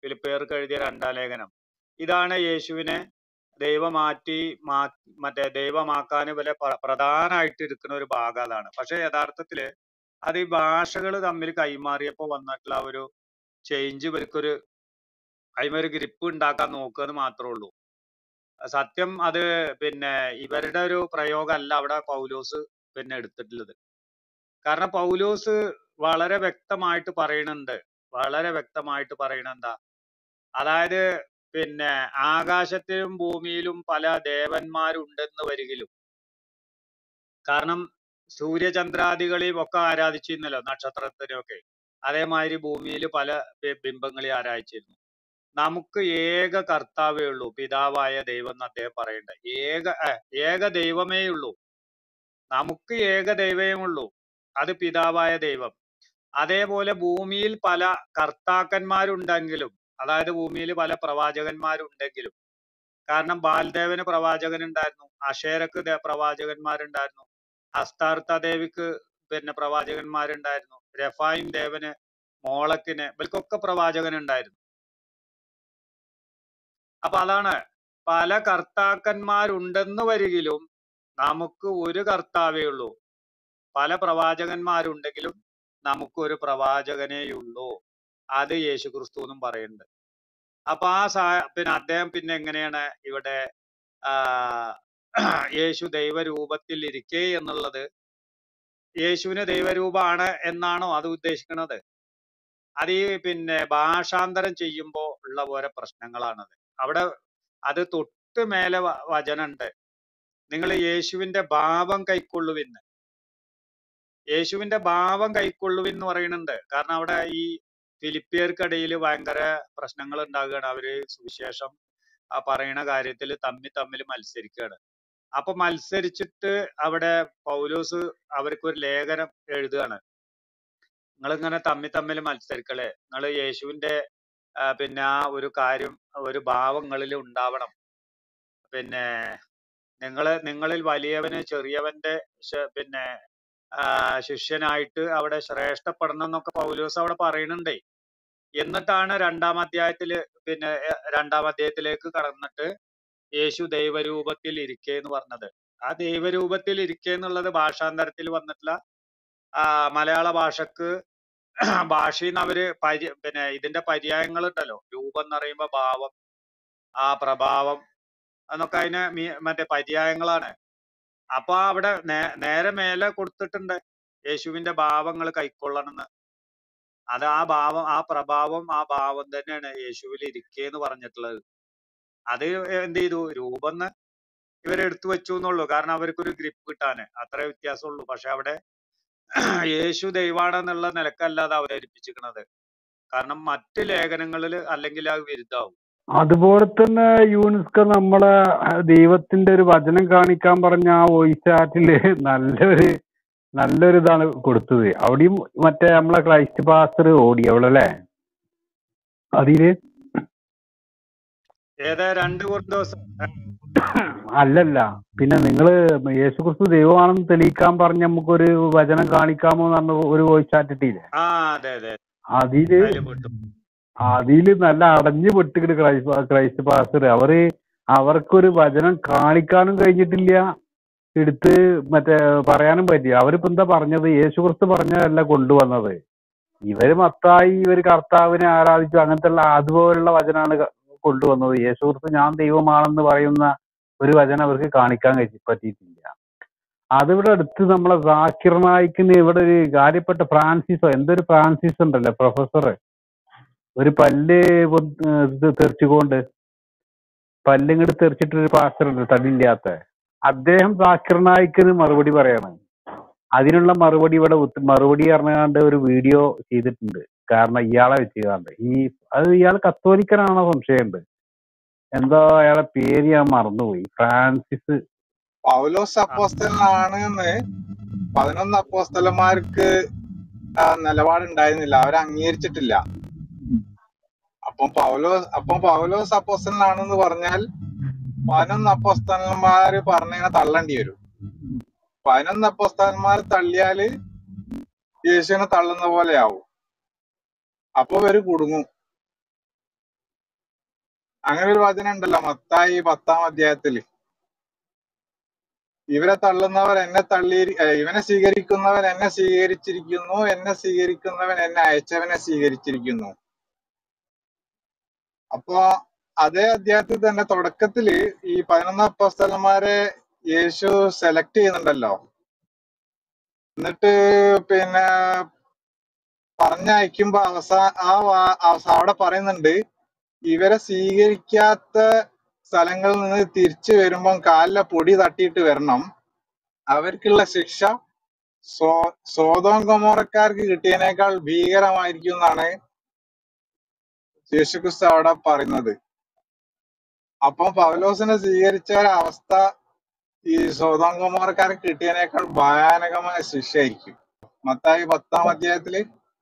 ഫിലിപ്പിയർക്ക് എഴുതിയ രണ്ടാം ലേഖനം ഇതാണ് യേശുവിനെ ദൈവമാറ്റി മാ മറ്റേ ദൈവമാക്കാൻ ഇവരെ പ്ര- പ്രധാനമായിട്ട് ഇരിക്കുന്ന ഒരു ഭാഗം അതാണ് പക്ഷെ യഥാർത്ഥത്തില് അത് ഈ ഭാഷകൾ തമ്മിൽ കൈമാറിയപ്പോ വന്നിട്ടുള്ള ആ ഒരു ചേഞ്ച് ഇവർക്കൊരു അതിമൊരു ഗ്രിപ്പ് ഉണ്ടാക്കാൻ നോക്കുക മാത്രമേ ഉള്ളൂ സത്യം അത് പിന്നെ ഇവരുടെ ഒരു പ്രയോഗമല്ല അവിടെ പൗലോസ് പിന്നെ എടുത്തിട്ടുള്ളത് കാരണം പൗലോസ് വളരെ വ്യക്തമായിട്ട് പറയുന്നുണ്ട് വളരെ വ്യക്തമായിട്ട് പറയണ എന്താ അതായത് പിന്നെ ആകാശത്തിലും ഭൂമിയിലും പല ദേവന്മാരുണ്ടെന്ന് വരികിലും കാരണം സൂര്യചന്ദ്രാദികളെയും ഒക്കെ ആരാധിച്ചിരുന്നല്ലോ നക്ഷത്രത്തിനെയൊക്കെ അതേമാതിരി ഭൂമിയിൽ പല ബി- ബിംബങ്ങളെ ആരാധിച്ചിരുന്നു നമുക്ക് ഏക കർത്താവേ ഉള്ളൂ പിതാവായ ദൈവം എന്ന് അദ്ദേഹം പറയണ്ടേ ഏക ഏ, ഏക ദൈവമേ ഉള്ളൂ നമുക്ക് ഏക ദൈവമേ ഉള്ളൂ അത് പിതാവായ ദൈവം അതേപോലെ ഭൂമിയിൽ പല കർത്താക്കന്മാരുണ്ടെങ്കിലും അതായത് ഭൂമിയിൽ പല പ്രവാചകന്മാരുണ്ടെങ്കിലും കാരണം ബാൽദേവന് പ്രവാചകൻ ഉണ്ടായിരുന്നു അഷേരക്ക് ദേ- പ്രവാചകന്മാരുണ്ടായിരുന്നു അസ്താർത്ത ദേവിക്ക് പിന്നെ പ്രവാചകന്മാരുണ്ടായിരുന്നു രഫായിം ദേവന് മോളക്കിന് ഇവർക്കൊക്കെ പ്രവാചകൻ ഉണ്ടായിരുന്നു അപ്പൊ അതാണ് പല കർത്താക്കന്മാരുണ്ടെന്ന് വരികിലും നമുക്ക് ഒരു കർത്താവേ ഉള്ളൂ പല പ്രവാചകന്മാരുണ്ടെങ്കിലും നമുക്ക് ഒരു പ്രവാചകനേയുള്ളൂ അത് യേശു ക്രിസ്തു എന്നും പറയുന്നുണ്ട് അപ്പൊ ആ സാ പിന്നെ അദ്ദേഹം പിന്നെ എങ്ങനെയാണ് ഇവിടെ ആ യേശു ദൈവരൂപത്തിൽ ഇരിക്കെ എന്നുള്ളത് യേശുവിന് ദൈവരൂപമാണ് എന്നാണോ അത് ഉദ്ദേശിക്കുന്നത് അത് ഈ പിന്നെ ഭാഷാന്തരം ചെയ്യുമ്പോൾ ഉള്ള ഓരോ പ്രശ്നങ്ങളാണത് അവിടെ അത് തൊട്ട് മേലെ വ- വചനമുണ്ട് നിങ്ങൾ യേശുവിന്റെ ഭാവം കൈക്കൊള്ളുവിന്ന് യേശുവിന്റെ ഭാവം കൈക്കൊള്ളുവിൻ എന്ന് പറയുന്നുണ്ട് കാരണം അവിടെ ഈ ഫിലിപ്പിയർക്കിടയിൽ ഭയങ്കര പ്രശ്നങ്ങൾ ഉണ്ടാകുകയാണ് അവര് സുവിശേഷം ആ പറയണ കാര്യത്തിൽ തമ്മിൽ തമ്മിൽ മത്സരിക്കുകയാണ് അപ്പൊ മത്സരിച്ചിട്ട് അവിടെ പൗലോസ് അവർക്ക് ഒരു ലേഖനം എഴുതുകയാണ് നിങ്ങൾ ഇങ്ങനെ തമ്മിൽ തമ്മിൽ മത്സരിക്കളെ നിങ്ങൾ യേശുവിന്റെ ആ, പിന്നെ ആ ഒരു കാര്യം ഒരു ഭാവങ്ങളിൽ ഉണ്ടാവണം പിന്നെ നിങ്ങള് നിങ്ങളിൽ വലിയവന് ചെറിയവന്റെ ശ- പിന്നെ ആ, ശിഷ്യനായിട്ട് അവിടെ ശ്രേഷ്ഠപ്പെടണം എന്നൊക്കെ പൗലോസ് അവിടെ പറയുന്നുണ്ടേ എന്നിട്ടാണ് രണ്ടാം അധ്യായത്തില് പിന്നെ എ, രണ്ടാം അധ്യായത്തിലേക്ക് കടന്നിട്ട് യേശു ദൈവരൂപത്തിൽ ഇരിക്കെ എന്ന് പറഞ്ഞത് ആ ദൈവരൂപത്തിൽ ഇരിക്കെ എന്നുള്ളത് ഭാഷാന്തരത്തിൽ വന്നിട്ടുള്ള ആ മലയാള ഭാഷക്ക് ഭാഷയിൽ നിന്ന് അവര് പര്യ പിന്നെ ഇതിന്റെ പര്യായങ്ങൾ ഉണ്ടല്ലോ രൂപം എന്ന് പറയുമ്പോ ഭാവം ആ പ്രഭാവം എന്നൊക്കെ അതിന് മീ- മറ്റേ പര്യായങ്ങളാണ് അപ്പൊ അവിടെ നേ- നേരെ മേലെ കൊടുത്തിട്ടുണ്ട് യേശുവിന്റെ ഭാവങ്ങൾ കൈക്കൊള്ളണമെന്ന് അത് ആ ഭാവം ആ പ്രഭാവം ആ ഭാവം തന്നെയാണ് യേശുവിൽ ഇരിക്കെ എന്ന് പറഞ്ഞിട്ടുള്ളത് അത് എന്ത് ചെയ്തു രൂപം ഇവരെടുത്തു വെച്ചു എന്നുള്ളൂ കാരണം അവർക്കൊരു ഗ്രിപ്പ് കിട്ടാന് അത്രേ വ്യത്യാസമുള്ളൂ പക്ഷെ അവിടെ യേശു ദൈവാണെന്നുള്ള നിലക്കല്ല അത് അവതരിപ്പിച്ചിരിക്കുന്നത് കാരണം മറ്റ് ലേഖനങ്ങളിൽ അല്ലെങ്കിൽ അത് വിരുദ്ധാവും അതുപോലെ തന്നെ യൂനിസ്ക നമ്മളെ ദൈവത്തിന്റെ ഒരു വചനം കാണിക്കാൻ പറഞ്ഞ ആ വോയിസ് ചാറ്റില് നല്ലൊരു നല്ലൊരു ഇതാണ് കൊടുത്തത് അവിടെയും മറ്റേ നമ്മളെ ക്രൈസ്റ്റ് പാസ്റ്റർ ഓടി അവളല്ലേ അതില് ഏതാ രണ്ട് കുറച്ച് ദിവസം അല്ലല്ല പിന്നെ നിങ്ങള് യേശുക്രിസ്തു ദൈവമാണെന്ന് തെളിയിക്കാൻ പറഞ്ഞ നമുക്കൊരു വചനം കാണിക്കാമോ എന്ന് പറഞ്ഞ ഒരു വോയിസ് ചാറ്റ് ഇട്ടില്ലേ ആ അതെ അതെ അതില് അതില് പെട്ടു അതില് നല്ല അടഞ്ഞു പെട്ടിട്ട് ക്രൈസ്റ്റ് ക്രൈസ്റ്റ് പാസ്റ്റർ അവര് അവർക്കൊരു വചനം കാണിക്കാനും കഴിഞ്ഞിട്ടില്ല എടുത്ത് മറ്റേ പറയാനും പറ്റി അവരിപ്പോ എന്താ പറഞ്ഞത് യേശുക്രിസ്തു പറഞ്ഞതല്ല കൊണ്ടുവന്നത് ഇവര് മത്തായി ഇവര് കർത്താവിനെ ആരാധിച്ചു അങ്ങനത്തെ ഉള്ള അതുപോലുള്ള വചനാണ് ക- കൊണ്ടുവന്നത് യേശുക്രിസ്തു ഞാൻ ദൈവമാണെന്ന് പറയുന്ന ഒരു വചനം അവർക്ക് കാണിക്കാൻ കഴി പറ്റിയിട്ടില്ല അതിവിടെ അടുത്ത് നമ്മളെ സാക്കിർ നായിക്കിന് ഇവിടെ ഒരു കാര്യപ്പെട്ട ഫ്രാൻസിസോ എന്തൊരു ഫ്രാൻസിസ് ഉണ്ടല്ലോ പ്രൊഫസർ ഒരു പല്ല് പൊ- ഏർ ഇത് തെറിച്ചുകൊണ്ട് പല്ലിങ്ങോട്ട് തെറിച്ചിട്ട് ഒരു പാസ്റ്റർ ഉണ്ട് തടിയില്ലാത്ത അദ്ദേഹം സാക്കിർ നായിക്കിന് മറുപടി പറയാണ് അതിനുള്ള മറുപടി ഇവിടെ ഉത്ത- മറുപടി പറഞ്ഞാണ്ട് ഒരു വീഡിയോ ചെയ്തിട്ടുണ്ട് കാരണം ഇയാളെ വെച്ചുകാണ്ട് ഈ അത് ഇയാൾ കത്തോലിക്കനാണോ സംശയമുണ്ട് എന്തോ അയാളെ പേര് ഞാൻ മറന്നുപോയി ഫ്രാൻസിസ് പൗലോസ് ആ അപ്പോസ്തലനാണ് എന്ന് പതിനൊന്ന് അപ്പോസ്തലന്മാർക്ക് ആ നിലപാടുണ്ടായിരുന്നില്ല അവരെ അംഗീകരിച്ചിട്ടില്ല അപ്പം പൗലോസ് അപ്പം പൗലോസ് അപ്പോസ്തലനാണെന്ന് പറഞ്ഞാൽ പതിനൊന്ന് അപ്പോസ്തലന്മാര് പറഞ്ഞതിനെ തള്ളേണ്ടി വരും പതിനൊന്ന് അപ്പോസ്തലന്മാർ തള്ളിയാല് യേശുവിനെ തള്ളുന്ന പോലെ ആവും അപ്പൊ ഇവര് കുടുങ്ങും അങ്ങനെ ഒരു വചനം ഉണ്ടല്ലോ മത്തായി പത്താം അധ്യായത്തില് ഇവരെ തള്ളുന്നവർ എന്നെ തള്ളി ഏഹ് ഇവനെ സ്വീകരിക്കുന്നവൻ എന്നെ സ്വീകരിച്ചിരിക്കുന്നു എന്നെ സ്വീകരിക്കുന്നവൻ എന്നെ അയച്ചവനെ സ്വീകരിച്ചിരിക്കുന്നു അപ്പൊ അതേ അധ്യായത്തിൽ തന്നെ തുടക്കത്തില് ഈ പതിനൊന്ന് അപ്പോസ്തലന്മാരെ യേശു സെലക്ട് ചെയ്യുന്നുണ്ടല്ലോ എന്നിട്ട് പിന്നെ പറഞ്ഞയക്കുമ്പോ അവസാ ആ വാ- അവസ- അവിടെ പറയുന്നുണ്ട് ഇവരെ സ്വീകരിക്കാത്ത സ്ഥലങ്ങളിൽ നിന്ന് തിരിച്ചു വരുമ്പം കാലിലെ പൊടി തട്ടിയിട്ട് വരണം അവർക്കുള്ള ശിക്ഷ സോ സോതോം ഗൊമോറക്കാർക്ക് കിട്ടിയതിനേക്കാൾ ഭീകരമായിരിക്കും എന്നാണ് യേശുക്രിസ്തു അവിടെ പറയുന്നത് അപ്പം പൗലോസിനെ സ്വീകരിച്ച അവസ്ഥ ഈ സോതോം ഗൊമോറക്കാർക്ക് കിട്ടിയതിനേക്കാൾ ഭയാനകമായ ശിക്ഷയായിരിക്കും മത്തായി പത്താം അധ്യായത്തില്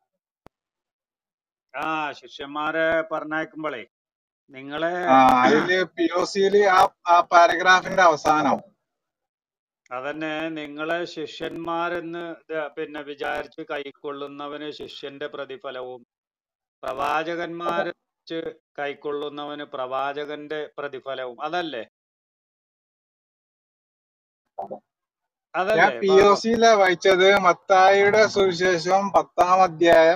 ആ ശിഷ്യന്മാരെ പറഞ്ഞയക്കുമ്പോളേ നിങ്ങളെ ആ അതില് പി ഒ സിയില് ആ ആ പാരഗ്രാഫിന്റെ അവസാനം അതന്നെ നിങ്ങളെ ശിഷ്യന്മാരെന്ന് ദ- പിന്നെ വിചാരിച്ച് കൈക്കൊള്ളുന്നവന് ശിഷ്യന്റെ പ്രതിഫലവും പ്രവാചകന്മാരെ വെച്ച് കൈക്കൊള്ളുന്നവന് പ്രവാചകന്റെ പ്രതിഫലവും അതല്ലേ ഞാൻ അതല്ലേ പി ഒ ഭാഗം സിയിലെ വായിച്ചത് മത്തായിയുടെ സുവിശേഷം പത്താം അധ്യായം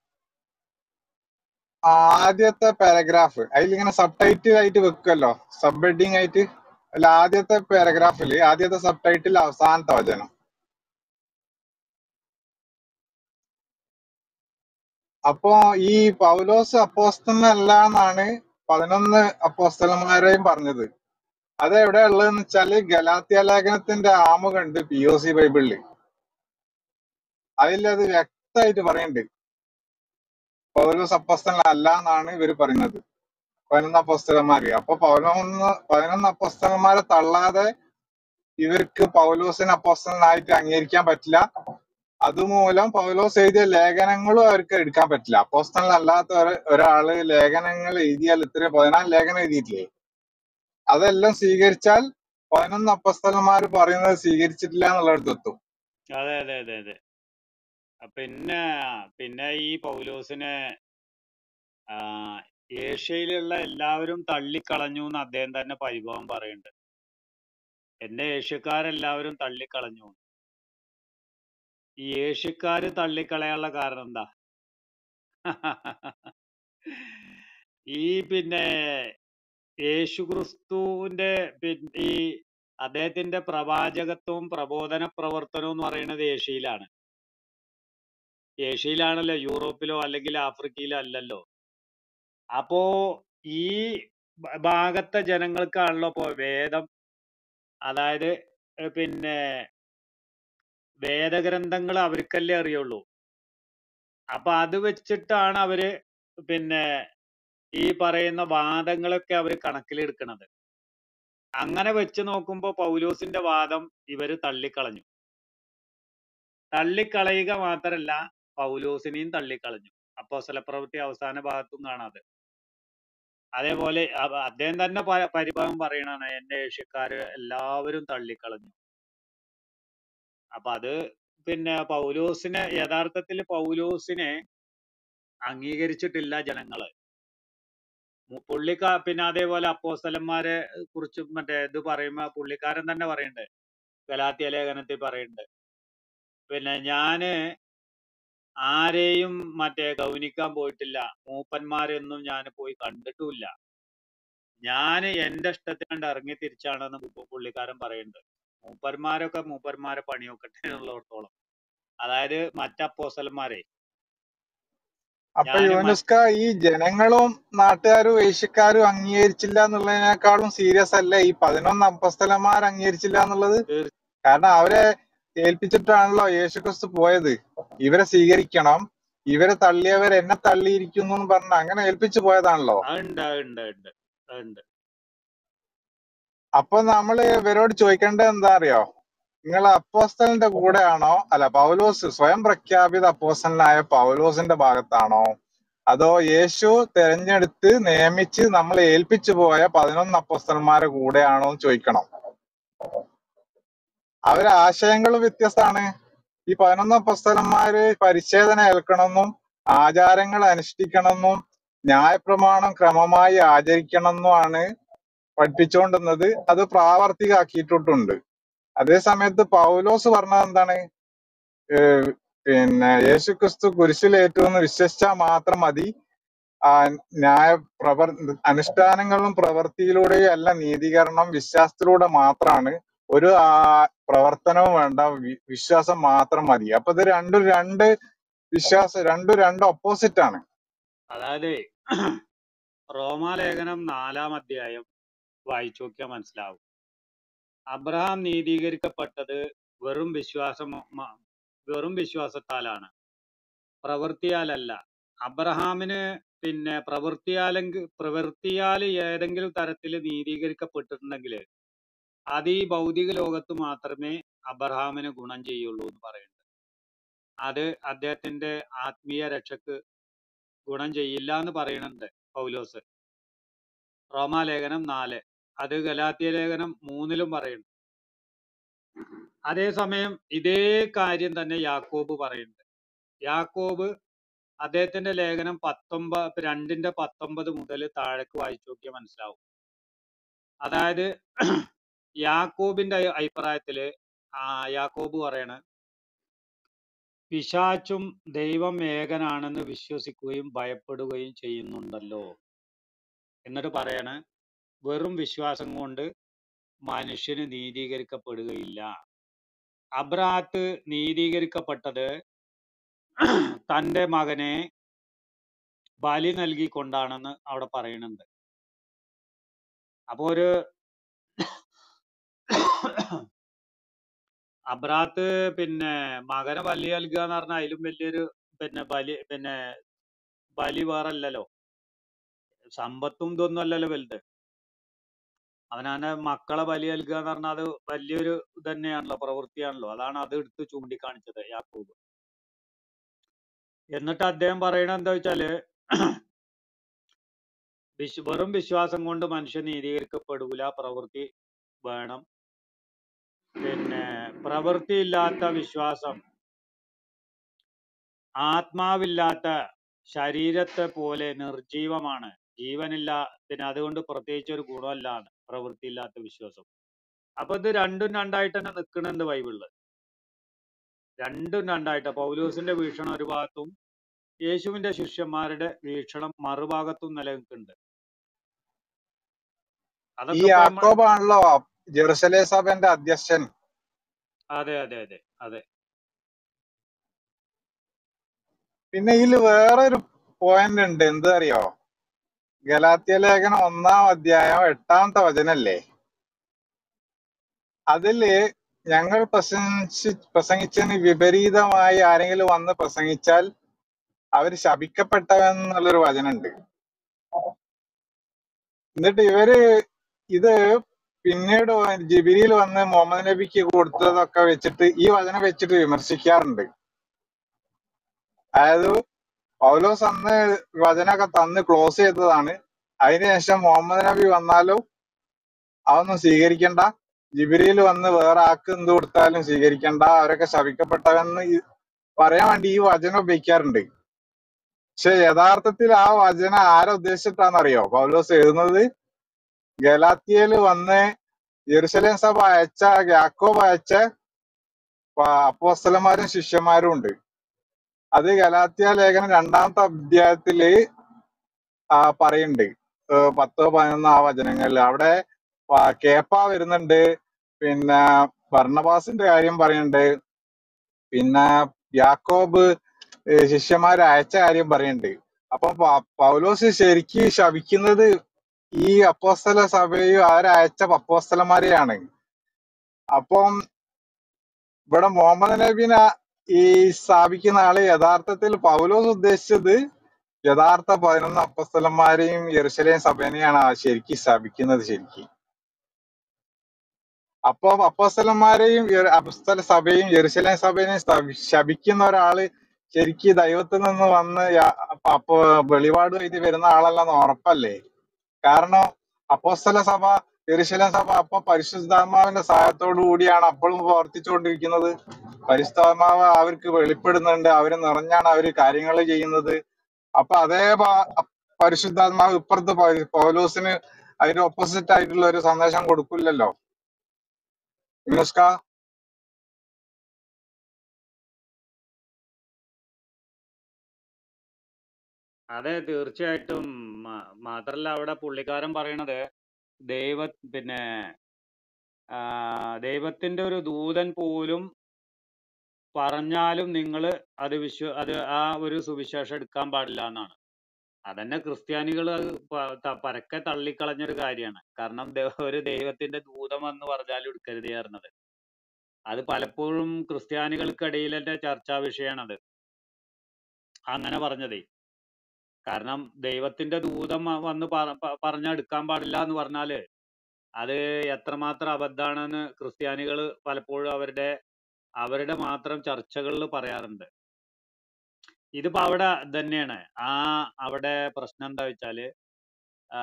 ആദ്യത്തെ പാരഗ്രാഫ് അതിലിങ്ങനെ സബ് ടൈറ്റിൽ ആയിട്ട് വെക്കുമല്ലോ സബ് ഹെഡിങ് ആയിട്ട് അല്ല ആദ്യത്തെ പാരഗ്രാഫില് ആദ്യത്തെ സബ് ടൈറ്റിൽ അവസാനത്തെ വചനം അപ്പോ ഈ പൗലോസ് അപ്പോസ്തലനല്ല എന്നാണ് പതിനൊന്ന് അപ്പോസ്തലന്മാരെയും പറഞ്ഞത് അത് എവിടെ ഉള്ളതെന്ന് വെച്ചാല് ഗലാത്യ ലേഖനത്തിന്റെ ആമുഖണ്ട് പി ഒ സി ബൈബിളില് അതിലത് വ്യക്തമായിട്ട് പറയുന്നുണ്ട് പൗലോസ് അപ്പോസ്തലൻ അല്ല എന്നാണ് ഇവര് പറയുന്നത് പതിനൊന്ന് അപ്പോസ്തലന്മാര് അപ്പൊ പതിനൊന്ന് പതിനൊന്ന് അപ്പോസ്തലന്മാരെ തള്ളാതെ ഇവർക്ക് പൗലോസിനെ അപ്പോസ്തലനായിട്ട് അംഗീകരിക്കാൻ പറ്റില്ല അതുമൂലം പൗലോസ് എഴുതിയ ലേഖനങ്ങളും അവർക്ക് എടുക്കാൻ പറ്റില്ല അപ്പോസ്തലൻ അല്ലാത്ത ഒരു- ഒരാള് ലേഖനങ്ങൾ എഴുതിയാൽ ഇത്രയും പതിനാല് ലേഖനം എഴുതിയിട്ടില്ലേ അതെല്ലാം സ്വീകരിച്ചാൽ പതിനൊന്ന് അപ്പസ്തലന്മാര് പറയുന്നത് സ്വീകരിച്ചിട്ടില്ല എന്നുള്ളിടത്ത് എത്തും അതെ അതെ അതെ അതെ ആ, പിന്നെ പിന്നെ ഈ പൗലോസിനെ ആ, ഏഷ്യയിലുള്ള എല്ലാവരും തള്ളിക്കളഞ്ഞു എന്ന് അദ്ദേഹം തന്നെ പരിഭവം പറയുന്നുണ്ട് എന്നെ ഏഷ്യക്കാരെല്ലാവരും തള്ളിക്കളഞ്ഞു ഈ ഏഷ്യക്കാര് തള്ളിക്കളയാനുള്ള കാരണം എന്താ ഈ പിന്നെ യേശുക്രിസ്തുവിന്റെ പിൻ- ഈ അദ്ദേഹത്തിന്റെ പ്രവാചകത്വവും പ്രബോധന പ്രവർത്തനവും എന്ന് പറയുന്നത് ഏഷ്യയിലാണ് ഏഷ്യയിലാണല്ലോ യൂറോപ്പിലോ അല്ലെങ്കിൽ ആഫ്രിക്കയിലോ അല്ലല്ലോ അപ്പോ ഈ ഭ- ഭാഗത്തെ ജനങ്ങൾക്കാണല്ലോ ഇപ്പോ വേദം അതായത് ഏഹ് പിന്നെ വേദഗ്രന്ഥങ്ങൾ അവർക്കല്ലേ അറിയുള്ളൂ അപ്പൊ അത് വെച്ചിട്ടാണ് അവര് പിന്നെ ഈ പറയുന്ന വാദങ്ങളൊക്കെ അവർ കണക്കിലെടുക്കണത് അങ്ങനെ വെച്ച് നോക്കുമ്പോ പൗലോസിന്റെ വാദം ഇവര് തള്ളിക്കളഞ്ഞു തള്ളിക്കളയുക മാത്രല്ല പൗലോസിനെയും തള്ളിക്കളഞ്ഞു അപ്പോസ്തല പ്രവൃത്തി അവസാന ഭാഗത്തും കാണാതെ അതേപോലെ അ- അദ്ദേഹം തന്നെ പ- പരിഭവം പറയണാണ് എന്റെ ഏഷ്യക്കാര് എല്ലാവരും തള്ളിക്കളഞ്ഞു അപ്പൊ അത് പിന്നെ പൗലോസിനെ യഥാർത്ഥത്തിൽ പൗലോസിനെ അംഗീകരിച്ചിട്ടില്ല ജനങ്ങള് മു- പുള്ളിക്കാ പിന്നെ അതേപോലെ അപ്പോസ്തലന്മാരെ കുറിച്ച് മറ്റേ ഇത് പറയുമ്പോ പുള്ളിക്കാരൻ തന്നെ പറയുന്നുണ്ട് ഗലാത്യ ലേഖനത്തിൽ പറയുന്നുണ്ട് പിന്നെ ഞാന് ആരെയും മറ്റേ ഗൗനിക്കാൻ പോയിട്ടില്ല മൂപ്പന്മാരെയൊന്നും ഞാൻ പോയി കണ്ടിട്ടുമില്ല ഞാൻ എന്റെ ഇഷ്ടത്തിന് കണ്ട് ഇറങ്ങി തിരിച്ചാണെന്ന് പു- പുള്ളിക്കാരൻ പറയുന്നുണ്ട് മൂപ്പന്മാരൊക്കെ മൂപ്പന്മാരെ പണിയൊക്കട്ടെ എന്നുള്ളിടത്തോളം അതായത് മറ്റപ്പോസലന്മാരെ അപ്പൊ ഞാനും മ- യോനുസ്ക ഈ ജനങ്ങളും നാട്ടുകാരും ഏഷ്യക്കാരും അംഗീകരിച്ചില്ല എന്നുള്ളതിനേക്കാളും സീരിയസ് അല്ലേ ഈ പതിനൊന്ന് അപ്പസ്തലന്മാർ അംഗീകരിച്ചില്ല എന്നുള്ളത് തീർ- കാരണം അവരെ ഏൽപ്പിച്ചിട്ടാണല്ലോ യേശുക്രിസ്തു പോയത് ഇവരെ സ്വീകരിക്കണം ഇവരെ തള്ളിയവർ എന്നെ തള്ളിയിരിക്കുന്നു എന്ന് പറഞ്ഞ് അങ്ങനെ ഏൽപ്പിച്ചു പോയതാണല്ലോ അതുണ്ട് അതുണ്ട് അതുണ്ട് അതുണ്ട് അപ്പൊ നമ്മള് ഇവരോട് ചോദിക്കേണ്ടത് എന്താ അറിയോ നിങ്ങൾ അപ്പോസ്തലന്റെ കൂടെയാണോ അല്ല പൗലോസ് സ്വയം പ്രഖ്യാപിത അപ്പോസ്തലനായ പൗലോസിന്റെ ഭാഗത്താണോ അതോ യേശു തെരഞ്ഞെടുത്ത് നിയമിച്ച് നമ്മളെ ഏൽപ്പിച്ചു പോയ പതിനൊന്ന് അപ്പോസ്തലന്മാരെ കൂടെയാണോ എന്ന് ചോദിക്കണം അവരെ ആശയങ്ങളും വ്യത്യസ്തമാണ് ഈ പതിനൊന്ന് അപ്പോസ്തലന്മാര് പരിച്ഛേദന ഏൽക്കണമെന്നും ആചാരങ്ങൾ അനുഷ്ഠിക്കണമെന്നും ന്യായപ്രമാണം ക്രമമായി ആചരിക്കണം എന്നുമാണ് പഠിപ്പിച്ചുകൊണ്ടിരുന്നത് അത് പ്രാവർത്തികമാക്കിയിട്ടുണ്ട് അതേ സമയത്ത് പൗലോസ് പറഞ്ഞത് എന്താണ് ഏഹ് പിന്നെ യേശുക്രിസ്തു കുരിശിലേറ്റു എന്ന് വിശ്വസിച്ചാൽ മാത്രം മതി ആ ന്യായ പ്രവർ അനുഷ്ഠാനങ്ങളും പ്രവൃത്തിയിലൂടെയും അല്ല നീതീകരണം വിശ്വാസത്തിലൂടെ മാത്രമാണ് ഒരു ആ പ്രവർത്തനവും വേണ്ട വി- വിശ്വാസം മാത്രം മതി അപ്പൊ ഇത് രണ്ടും രണ്ട് വിശ്വാസം രണ്ടും രണ്ട് ഓപ്പോസിറ്റ് ആണ് അതായത് റോമാലേഖനം നാലാം അധ്യായം വായിച്ചു നോക്കിയാൽ മനസ്സിലാവും അബ്രഹാം നീതീകരിക്കപ്പെട്ടത് വെറും വിശ്വാസം മ- വെറും വിശ്വാസത്താലാണ് പ്രവൃത്തിയാലല്ല അബ്രഹാമിന് പിന്നെ പ്രവൃത്തിയാലെങ്കിൽ പ്രവൃത്തിയാൽ ഏതെങ്കിലും തരത്തിൽ നീതീകരിക്കപ്പെട്ടിട്ടുണ്ടെങ്കിൽ അത് ഈ ഭൗതിക ലോകത്ത് മാത്രമേ അബ്രഹാമിന് ഗുണം ചെയ്യുള്ളൂ എന്ന് പറയുന്നത് അത് അദ്ദേഹത്തിന്റെ ആത്മീയ രക്ഷക്ക് ഗുണം ചെയ്യില്ല എന്ന് പറയുന്നുണ്ട് പൗലോസ് റോമാലേഖനം നാല് അത് ഗലാത്യ ലേഖനം മൂന്നിലും പറയുന്നു അതേസമയം ഇതേ കാര്യം തന്നെ യാക്കോബ് പറയുന്നുണ്ട് യാക്കോബ് അദ്ദേഹത്തിന്റെ ലേഖനം പത്തൊമ്പത് രണ്ടിന്റെ പത്തൊമ്പത് മുതൽ താഴേക്ക് വായിച്ചു നോക്കിയാൽ മനസ്സിലാവും അതായത് യാക്കോബിന്റെ അഭി- അഭിപ്രായത്തില് ആ യാക്കോബ് പറയണ് പിശാച്ചും ദൈവം ഏകനാണെന്ന് വിശ്വസിക്കുകയും ഭയപ്പെടുകയും ചെയ്യുന്നുണ്ടല്ലോ എന്നിട്ട് പറയാണ് വെറും വിശ്വാസം കൊണ്ട് മനുഷ്യന് നീതീകരിക്കപ്പെടുകയില്ല അബ്രാത്ത് നീതീകരിക്കപ്പെട്ടത് തന്റെ മകനെ ബലി നൽകിക്കൊണ്ടാണെന്ന് അവിടെ പറയുന്നുണ്ട് അപ്പൊ ഒരു അബ്രാത്ത് പിന്നെ മകനെ ബലി നൽകുക എന്ന് പറഞ്ഞാൽ അതിലും വലിയൊരു പിന്നെ ബലി പിന്നെ ബലി വേറല്ലല്ലോ സമ്പത്തും ഇതൊന്നും അല്ലല്ലോ വലുത് അവനാന്റെ മക്കളെ ബലി നൽകുക എന്ന് പറഞ്ഞാൽ അത് വലിയൊരു ഇത് തന്നെയാണല്ലോ പ്രവൃത്തിയാണല്ലോ അതാണ് അത് എടുത്ത് ചൂണ്ടിക്കാണിച്ചത് യാക്കൂബ് എന്നിട്ട് അദ്ദേഹം പറയണത് എന്താ വെച്ചാല് വിശ്വ വെറും വിശ്വാസം കൊണ്ട് മനുഷ്യൻ നീതീകരിക്കപ്പെടൂല പ്രവൃത്തി വേണം പിന്നെ പ്രവൃത്തി ഇല്ലാത്ത വിശ്വാസം ആത്മാവില്ലാത്ത ശരീരത്തെ പോലെ നിർജീവമാണ് ജീവനില്ല പിന്നെ അതുകൊണ്ട് പ്രത്യേകിച്ച് ഒരു ഗുണമല്ലാണ് പ്രവൃത്തി ഇല്ലാത്ത വിശ്വാസം അപ്പൊ ഇത് രണ്ടും രണ്ടായിട്ട് തന്നെ നിൽക്കുന്നുണ്ട് ബൈബിളില് രണ്ടും രണ്ടായിട്ട് പൗലൂസിന്റെ വീക്ഷണം ഒരു ഭാഗത്തും യേശുവിന്റെ ശിഷ്യന്മാരുടെ വീക്ഷണം മറുഭാഗത്തും നിലനിൽക്കുന്നുണ്ട് ഈ അതൊക്കെ ഇപ്പൊ നമ്മൾ യാക്കോബാണല്ലോ ജെറുസലേം സഭന്റെ അധ്യക്ഷൻ അതെ അതെ അതെ അതെ പിന്നെ ഇതിൽ വേറൊരു പോയിന്റ് ഉണ്ട് എന്താ അറിയോ ഗലാത്യ ലേഖനം ഒന്നാം അധ്യായം എട്ടാമത്തെ വചനല്ലേ അതില് ഞങ്ങൾ പ്രസംഗിച്ച് പ്രസംഗിച്ചതിന് വിപരീതമായി ആരെങ്കിലും വന്ന് പ്രസംഗിച്ചാൽ അവർ ശപിക്കപ്പെട്ടവൻ എന്നുള്ളൊരു വചനമുണ്ട് എന്നിട്ട് ഇവര് ഇത് പിന്നീട് ജിബിരിയിൽ വന്ന് മുഹമ്മദ് നബിക്ക് കൊടുത്തതൊക്കെ വെച്ചിട്ട് ഈ വചനം വെച്ചിട്ട് വിമർശിക്കാറുണ്ട് അതായത് പൗലോസ് അന്ന് വചനമൊക്കെ തന്ന് ക്ലോസ് ചെയ്തതാണ് അതിനുശേഷം മുഹമ്മദ് നബി വന്നാലും അതൊന്നും സ്വീകരിക്കണ്ട ജിബിരിയിൽ വന്ന് വേറെ ആക്ക് എന്ത് കൊടുത്താലും സ്വീകരിക്കണ്ട അവരൊക്കെ ശപിക്കപ്പെട്ടവെന്ന് ഈ പറയാൻ വേണ്ടി ഈ വചനം ഉപയോഗിക്കാറുണ്ട് പക്ഷെ യഥാർത്ഥത്തിൽ ആ വചനം ആരെ ഉദ്ദേശിച്ചിട്ടാണെന്നറിയോ പൗലോസ് എഴുതുന്നത് ഗലാത്തിയയിൽ വന്ന് ജെറുസലേം സഭ അയച്ച യാക്കോബ് അയച്ച പ- അപ്പോസ്തലന്മാരും ശിഷ്യന്മാരും ഉണ്ട് അത് ഗലാത്യ ലേഖനം രണ്ടാമത്തെ അധ്യായത്തില് ആ പറയുന്നുണ്ട് ഏഹ് പത്തോ പതിനൊന്നോ ആ വചനങ്ങളിൽ അവിടെ പ- കേപ്പ വരുന്നുണ്ട് പിന്നെ ഭർണബാസിന്റെ കാര്യം പറയുന്നുണ്ട് പിന്നെ യാക്കോബ് ഏഹ് ശിഷ്യന്മാരെ അയച്ച കാര്യം പറയുന്നുണ്ട് അപ്പൊ പ- പൗലോസ് ശരിക്ക് ശപിക്കുന്നത് ഈ അപ്പോസ്തല സഭയും അവരയച്ച അപ്പോസ്തലന്മാരെയാണ് അപ്പം ഇവിടെ മുഹമ്മദ് നബീനെ ഈ സ്ഥാപിക്കുന്ന ആള് യഥാർത്ഥത്തിൽ പൗലോസ് ഉദ്ദേശിച്ചത് യഥാർത്ഥ പതിനൊന്ന് അപ്പസ്തലന്മാരെയും യെറുശലേം സഭേനെയാണ് ആ ശരിക്കും സ്ഥാപിക്കുന്നത് ശരിക്കും അപ്പൊ അപ്പസ്തലന്മാരെയും യെരു- അപ്പസ്തല സഭയും യെറുശലേം സഭേനെയും സ്ഥാപി- ശപിക്കുന്ന ഒരാള് ശരിക്ക് ദൈവത്തിൽ നിന്ന് വന്ന് യ- അപ്പൊ അപ്പൊ വെളിപാട് എഴുതി വരുന്ന ആളല്ലെന്ന് ഉറപ്പല്ലേ കാരണം അപ്പോസ്തല സഭ യെരുശലേം സഭ അപ്പൊ പരിശുദ്ധാത്മാവിന്റെ സഹായത്തോടു കൂടിയാണ് അപ്പോഴും പ്രവർത്തിച്ചുകൊണ്ടിരിക്കുന്നത് പരിശുദ്ധാത്മാവ് അവർക്ക് വെളിപ്പെടുന്നുണ്ട് അവര് നിറഞ്ഞാണ് അവര് കാര്യങ്ങൾ ചെയ്യുന്നത് അപ്പൊ അതേ ഭാ- പരിശുദ്ധാത്മാവ് ഇപ്പുറത്ത് പൗ- പൗലോസിന് അതിന്റെ ഓപ്പോസിറ്റ് ആയിട്ടുള്ള ഒരു സന്ദേശം കൊടുക്കില്ലല്ലോ യുനെസ്ക അതെ തീർച്ചയായിട്ടും മ- മാത്രല്ല അവിടെ പുള്ളിക്കാരൻ പറയണത് ദൈവ പിന്നെ ആ, ദൈവത്തിന്റെ ഒരു ദൂതൻ പോലും പറഞ്ഞാലും നിങ്ങൾ അത് വിശ്വ അത് ആ ഒരു സുവിശേഷം എടുക്കാൻ പാടില്ല എന്നാണ് അതന്നെ ക്രിസ്ത്യാനികൾ പരക്കെ തള്ളിക്കളഞ്ഞൊരു കാര്യമാണ് കാരണം ദൈവ- ഒരു ദൈവത്തിന്റെ ദൂതം എന്ന് പറഞ്ഞാലും എടുക്കരുത് പറഞ്ഞത് അത് പലപ്പോഴും ക്രിസ്ത്യാനികൾക്കിടയിൽ തന്നെ ചർച്ചാ വിഷയമാണത് അങ്ങനെ പറഞ്ഞതേ കാരണം ദൈവത്തിന്റെ ദൂതം വ- വന്ന് പറ- പ- പറഞ്ഞാ എടുക്കാൻ പാടില്ല എന്ന് പറഞ്ഞാല് അത് എത്രമാത്രം അബദ്ധാണെന്ന് ക്രിസ്ത്യാനികൾ പലപ്പോഴും അവരുടെ അവരുടെ മാത്രം ചർച്ചകളിൽ പറയാറുണ്ട് ഇതിപ്പോ അവിടെ തന്നെയാണ് ആ അവിടെ പ്രശ്നം എന്താ വെച്ചാല് ആ,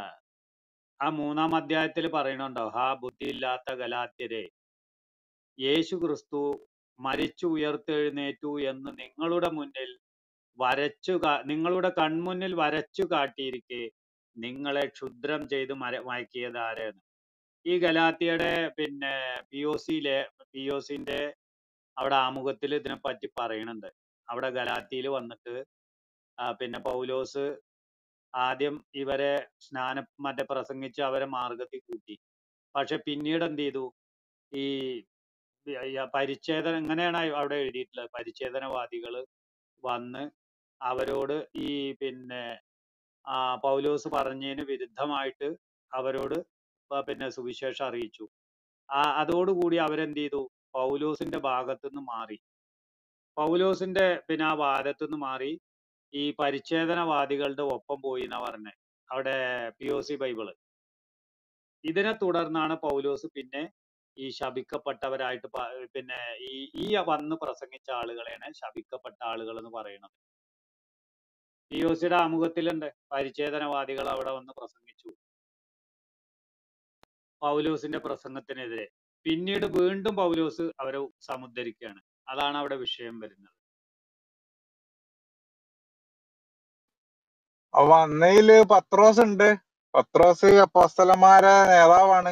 ആ മൂന്നാം അധ്യായത്തിൽ പറയണുണ്ടോ ഹാ ബുദ്ധിയില്ലാത്ത ഗലാത്യരെ യേശു ക്രിസ്തു മരിച്ചു ഉയർത്തെഴുന്നേറ്റു എന്ന് നിങ്ങളുടെ മുന്നിൽ വരച്ചു കാ- നിങ്ങളുടെ കൺമുന്നിൽ വരച്ചു കാട്ടിയിരിക്കെ നിങ്ങളെ ക്ഷുദ്രം ചെയ്ത് മര മയക്കിയത് ആരെന്ന് ഈ ഗലാത്തിയുടെ പിന്നെ പി ഒ സിയിലെ പി ഒ സിന്റെ അവിടെ ആമുഖത്തിൽ ഇതിനെപ്പറ്റി പറയുന്നുണ്ട് അവിടെ ഗലാത്തിയിൽ വന്നിട്ട് ആ, പിന്നെ പൗലോസ് ആദ്യം ഇവരെ സ്നാനം മറ്റേ പ്രസംഗിച്ച് അവരെ മാർഗത്തിൽ കൂട്ടി പക്ഷെ പിന്നീട് എന്ത് ചെയ്തു ഈ ഈ പരിച്ഛേദന എങ്ങനെയാണ് അവിടെ എഴുതിയിട്ടുള്ളത് പരിച്ഛേദനവാദികൾ വന്ന് അവരോട് ഈ പിന്നെ ആ പൗലോസ് പറഞ്ഞതിന് വിരുദ്ധമായിട്ട് അവരോട് പ- പിന്നെ സുവിശേഷം അറിയിച്ചു ആ അതോടുകൂടി അവരെന്ത് ചെയ്തു പൗലോസിന്റെ ഭാഗത്തു നിന്ന് മാറി പൗലോസിന്റെ പിന്നെ ആ വാദത്തു നിന്ന് മാറി ഈ പരിച്ഛേദനവാദികളുടെ ഒപ്പം പോയി എന്നാ പറഞ്ഞെ അവിടെ പി ഒ സി ബൈബിള് ഇതിനെ തുടർന്നാണ് പൗലോസ് പിന്നെ ഈ ശപിക്കപ്പെട്ടവരായിട്ട് പ- പിന്നെ ഈ ഈ വന്ന് പ്രസംഗിച്ച ആളുകളെയാണ് ശപിക്കപ്പെട്ട ആളുകൾ എന്ന് പറയുന്നത് പി ഒ സിയുടെ ആമുഖത്തിലുണ്ട് പരിച്ഛേദനവാദികൾ അവിടെ വന്ന് പ്രസംഗിച്ചു പൗലോസിന്റെ പ്രസംഗത്തിനെതിരെ പിന്നീട് വീണ്ടും പൗലോസ് അവരെ സമുദ്ധരിക്കുകയാണ് അതാണ് അവിടെ വിഷയം വരുന്നത് അപ്പൊ അന്നയില് പത്രോസ് ഉണ്ട് പത്രോസ് അപ്പോസ്തലന്മാരെ നേതാവാണ്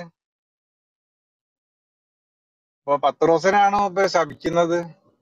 അപ്പൊ പത്രോസിനാണോ ഇപ്പൊ ശപിക്കുന്നത്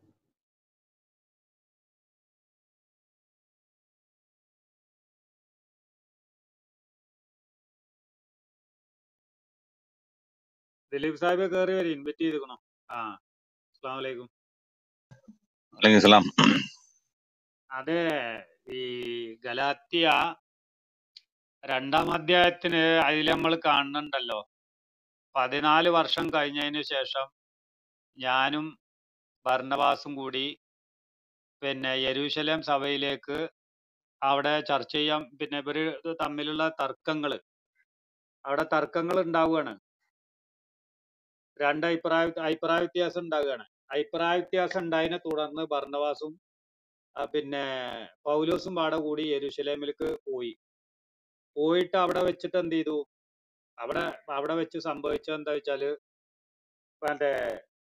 ദിലീപ് സാഹിബ് കയറി വരും ഇൻവൈറ്റ് ചെയ്തിക്കണോ ആ അസ്സാം വലൈക്കും അല്ലെങ്കിൽ സലാം അതെ ഈ ഗലാത്തിയ രണ്ടാം അധ്യായത്തിന് അതിൽ നമ്മൾ കാണുന്നുണ്ടല്ലോ പതിനാല് വർഷം കഴിഞ്ഞതിന് ശേഷം ഞാനും ഭർണവാസും കൂടി പിന്നെ യെരൂശലേം സഭയിലേക്ക് അവിടെ ചർച്ച ചെയ്യാൻ പിന്നെ ഇവര് ഇത് തമ്മിലുള്ള തർക്കങ്ങൾ അവിടെ തർക്കങ്ങൾ ഉണ്ടാവുകയാണ് രണ്ട് അഭിപ്രായ അഭിപ്രായ വ്യത്യാസം ഉണ്ടാവുകയാണ് അഭിപ്രായ വ്യത്യാസം ഉണ്ടായതിനെ തുടർന്ന് ഭർണവാസും ആ, പിന്നെ പൗലോസും പാടെ കൂടി യെരൂശലേമിലേക്ക് പോയി പോയിട്ട് അവിടെ വെച്ചിട്ട് എന്ത് ചെയ്തു അവിടെ അവിടെ വെച്ച് സംഭവിച്ചത് എന്താ വെച്ചാല് മറ്റേ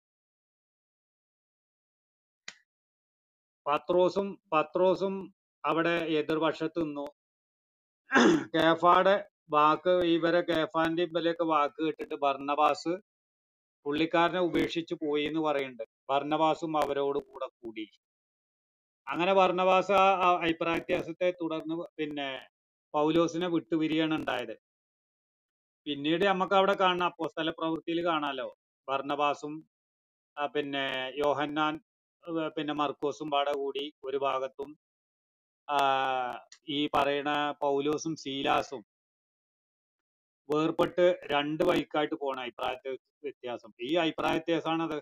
പത്രോസും പത്രോസും അവിടെ എതിർവശത്ത് നിന്നു കേഫാടെ വാക്ക് ഇവരെ കേഫാന്റെ ഇവരെയൊക്കെ വാക്ക് കേട്ടിട്ട് ഭർണബാസ് പുള്ളിക്കാരനെ ഉപേക്ഷിച്ച് പോയി എന്ന് പറയുന്നുണ്ട് ഭർണബാസും അവരോട് കൂടെ കൂടി അങ്ങനെ ഭർണബാസ് ആ ആ അഭിപ്രായ വ്യത്യാസത്തെ തുടർന്ന് പിന്നെ പൗലോസിനെ വിട്ടുപിരിയാണ് ഉണ്ടായത് പിന്നീട് നമുക്ക് അവിടെ കാണാം അപ്പോസ്തല പ്രവൃത്തിയിൽ കാണാലോ ഭർണബാസും ആ, പിന്നെ യോഹന്നാൻ ഏർ പിന്നെ മർക്കോസും പാടെ കൂടി ഒരു ഭാഗത്തും ആ, ഈ പറയുന്ന പൗലോസും സീലാസും വേർപെട്ട് രണ്ട് വഴിക്കായിട്ട് പോണ അഭിപ്രായ വ്യത്യാസം ഈ അഭിപ്രായ വ്യത്യാസമാണത്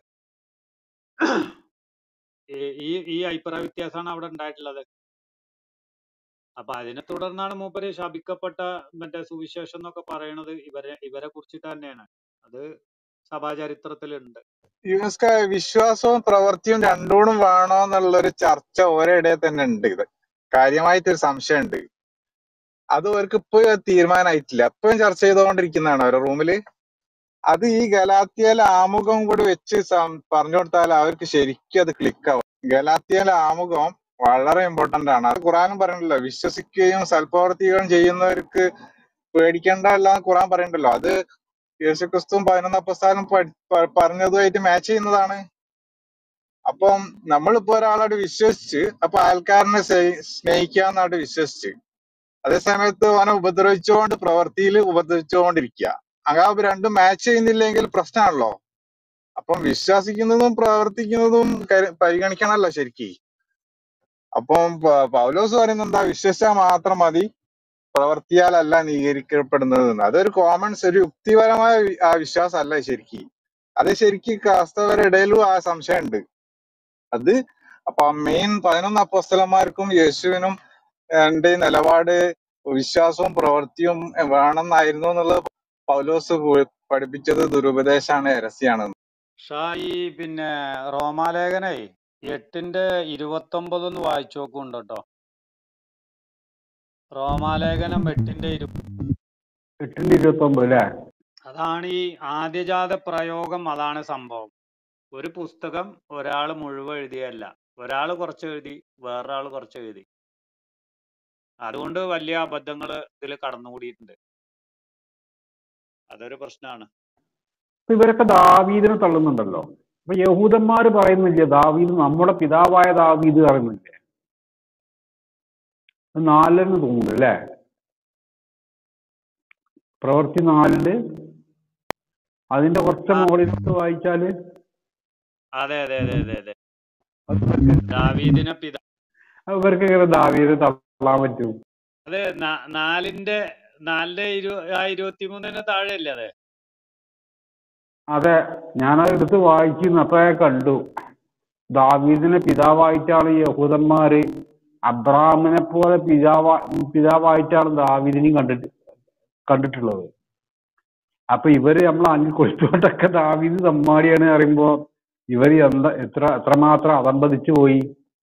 ഈ ഈ ഈ അഭിപ്രായ വ്യത്യാസമാണ് അവിടെ ഉണ്ടായിട്ടുള്ളത് അപ്പൊ അതിനെ തുടർന്നാണ് മൂപ്പര് ശപിക്കപ്പെട്ട മറ്റേ സുവിശേഷം എന്നൊക്കെ പറയണത് ഇവരെ ഇവരെ കുറിച്ചിട്ട് തന്നെയാണ് അത് സഭാചരിത്രത്തിലുണ്ട് യുനെസ്ക വിശ്വാസവും പ്രവൃത്തിയും രണ്ടൂടും വേണോ എന്നുള്ളൊരു ചർച്ച ഒരിടയിൽ തന്നെ ഉണ്ട് ഇത് കാര്യമായിട്ടൊരു സംശയമുണ്ട് അത് അവർക്ക് ഇപ്പോഴും തീരുമാനമായിട്ടില്ല എപ്പോഴും ചർച്ച ചെയ്തുകൊണ്ടിരിക്കുന്നതാണ് അവരുടെ റൂമില് അത് ഈ ഗലാത്തിയയിലെ ആമുഖം കൂടി വെച്ച് സം- പറഞ്ഞു കൊടുത്താൽ അവർക്ക് ശരിക്കും അത് ക്ലിക്ക് ആവും ഗലാത്തിയയിലെ ആമുഖം വളരെ ഇമ്പോർട്ടന്റ് ആണ് അത് ഖുറാനും പറയണ്ടല്ലോ വിശ്വസിക്കുകയും സൽപ്രവർത്തികളും ചെയ്യുന്നവർക്ക് പേടിക്കേണ്ട അല്ല എന്ന് ഖുറാൻ പറയണ്ടല്ലോ അത് യേശുക്രിസ്തുവും പതിനൊന്ന് അപ്പസ്താലും പറഞ്ഞതുമായിട്ട് മാച്ച് ചെയ്യുന്നതാണ് അപ്പം നമ്മളിപ്പോ ഒരാളോട് വിശ്വസിച്ച് അപ്പൊ ആൾക്കാരനെ സ്നേഹി- സ്നേഹിക്കാന്നായിട്ട് വിശ്വസിച്ച് അതേ സമയത്ത് അവനെ ഉപദ്രവിച്ചുകൊണ്ട് പ്രവൃത്തിയിൽ ഉപദ്രവിച്ചുകൊണ്ടിരിക്കുക അങ്ങനെ രണ്ടും മാച്ച് ചെയ്യുന്നില്ലെങ്കിൽ പ്രശ്നമാണല്ലോ അപ്പം വിശ്വസിക്കുന്നതും പ്രവർത്തിക്കുന്നതും കരു- പരിഗണിക്കണമല്ലോ ശരിക്ക് അപ്പം പ- പൗലോസ് പറയുന്നത് എന്താ വിശ്വസിച്ചാൽ മാത്രം മതി പ്രവർത്തിയാലല്ല നീകരിക്കപ്പെടുന്നത് എന്ന്. അതൊരു കോമൺ ഒരു യുക്തിപരമായ വി- ആ വിശ്വാസം അല്ല ശരിക്ക് അത് ശരിക്ക് ക്രൈസ്തവരുടെ ഇടയിലും ആ സംശയമുണ്ട് അത് അപ്പൊ മെയിൻ പതിനൊന്ന് അപ്പോസ്തലന്മാർക്കും യേശുവിനും എന്റെ നിലപാട് വിശ്വാസവും പ്രവൃത്തിയും വേണമെന്നായിരുന്നു എന്നുള്ളത് പൗലോസ് പു- പഠിപ്പിച്ചത് ദുരുപദേശമാണ് രഹസ്യമാണ് ഷാ ഈ പിന്നെ റോമാലേഖനേ എട്ടിന്റെ ഇരുപത്തൊമ്പതൊന്ന് വായിച്ചു നോക്കുന്നുണ്ട് കേട്ടോ റോമാലേഖനം എട്ടിന്റെ ഇരു എട്ടിന്റെ ഇരുപത്തി ഒമ്പത് അല്ലേ അതാണ് ഈ ആദ്യജാത പ്രയോഗം അതാണ് സംഭവം ഒരു പുസ്തകം ഒരാൾ മുഴുവൻ എഴുതിയല്ല ഒരാൾ കുറച്ച് എഴുതി വേറൊരാൾ കുറച്ച് എഴുതി അതുകൊണ്ട് വലിയ അബദ്ധങ്ങൾ ഇതിൽ കടന്നുകൂടിയിട്ടുണ്ട് അതൊരു പ്രശ്നമാണ് അപ്പൊ ഇവരൊക്കെ ദാവീദിനെ തള്ളുന്നുണ്ടല്ലോ അപ്പൊ യഹൂദന്മാര് പറയുന്നില്ലേ ദാവീദ് നമ്മുടെ പിതാവായ ദാവീദ് പറയുന്നില്ലേ അത് നാലിന് തോന്നുന്നു അല്ലേ പ്രവൃത്തി നാലില് അതിന്റെ കുറച്ച് ആ മുകളിലോട്ട് വായിച്ചാല് അതെ അതെ അതെ അതെ അതെ അത് ഇവർക്ക് ദാവീദിനെ പിതാ ഇവർക്ക് ഇങ്ങനെ ദാവീദ് തള്ളാൻ പറ്റും അതെ നാ- നാലിന്റെ നാലിന്റെ ഇരു ആ ഇരുപത്തിമൂന്നിന് താഴെ അല്ലേ അതെ അതെ ഞാനത് എടുത്ത് വായിച്ചിരുന്നു അപ്പൊ ഞാൻ കണ്ടു ദാവീദിനെ പിതാവായിട്ടാണ് ഈ യഹൂദന്മാര് അബ്രാമിനെ പോലെ പിതാവാ പിതാവായിട്ടാണ് ദാവീദിനെയും കണ്ടിട്ട് കണ്ടിട്ടുള്ളത് അപ്പൊ ഇവര് നമ്മൾ അനിൽ കൊഴുത്തോട്ടൊക്കെ ദാവീദ് തമ്മാടിയാണ് പറയുമ്പോ ഇവര് എന്താ എത്ര എത്രമാത്രം അതമ്പതിച്ചു പോയി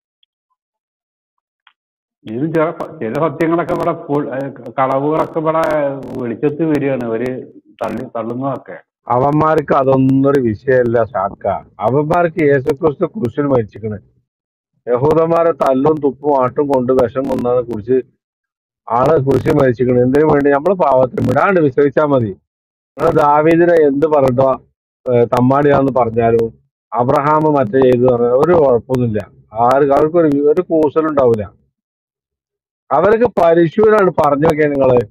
ഇത് ചില ചില സത്യങ്ങളൊക്കെ ഇവിടെ full, ഏഹ്, കളവുകളൊക്കെ ഇവിടെ വെളിച്ചത്ത് വരികയാണ് ഇവര് തള്ളി തള്ളുന്നതൊക്കെ അവന്മാർക്ക് അതൊന്നും ഒരു വിഷയമല്ല ഷാക്ക അവന്മാർക്ക് യേശുക്രിസ്തു കുരിശിൽ മരിച്ചിക്കണ് യഹൂദന്മാരെ തല്ലും തുപ്പും ആട്ടും കൊണ്ട് വിഷം കൊന്നതിനെ കുറിച്ച് ആള് കുരിശിൽ മരിച്ചിക്കണ് എന്തിനു വേണ്ടി നമ്മള് പാവത്തിന് വിടാണ്ട് വിശ്വസിച്ചാൽ മതി നിങ്ങള് ദാവീദിനെ എന്ത് പറഞ്ഞോ ഏഹ് തമ്മാടിയാന്ന് പറഞ്ഞാലും അബ്രഹാം മറ്റേ ചെയ്തു പറഞ്ഞാൽ ഒരു കുഴപ്പമൊന്നുമില്ല ആര് അവർക്ക് ഒരു ഒരു കൂസലുണ്ടാവില്ല അവർക്ക് പരിശുദ്ധനാണ് പറഞ്ഞു നോക്കിയാൽ നിങ്ങള്